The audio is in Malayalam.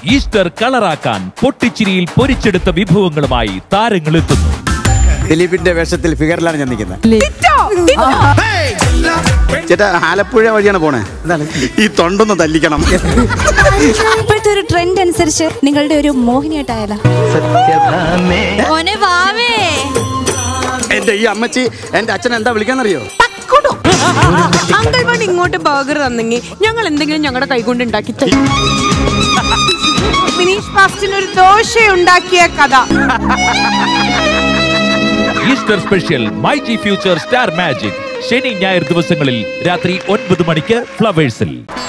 ഈസ്റ്റർ കളറാക്കാൻ പൊട്ടിച്ചിരിയിൽ പൊരിച്ചെടുത്ത വിഭവങ്ങളുമായി താരങ്ങൾ എത്തുന്നു ദിലീപിന്റെ വേഷത്തിൽ ഫിഗറിലാണ് ഞാൻ നിൽക്കുന്നത് ചേട്ടാ ആലപ്പുഴ വഴിയാണ് പോണേ ഈ തൊണ്ടൊന്ന് തല്ലിക്കണം ഇപ്പോഴത്തെ ഒരു ട്രെൻഡ് അനുസരിച്ച് നിങ്ങളുടെ ഒരു മോഹിനിയായിട്ടായാലോ മോനെ വാവേ എന്റെ ഈ അമ്മച്ചി എന്റെ അച്ഛൻ എന്താ വിളിക്കാന്നറിയോ അങ്കിൾ പണ്ട് ഇങ്ങോട്ട് ബർഗർ തന്നെങ്കിൽ ഞങ്ങൾ എന്തെങ്കിലും ഞങ്ങളുടെ കൈകൊണ്ട് ഉണ്ടാക്കി തരും വിനീഷ് ഫാസ്റ്റിന് ഒരു ദോശ ഉണ്ടാക്കിയ കഥ Easter special my G future star magic ശനി ഞായർ ദിവസങ്ങളിൽ രാത്രി ഒൻപത് മണിക്ക് ഫ്ലവേഴ്സിൽ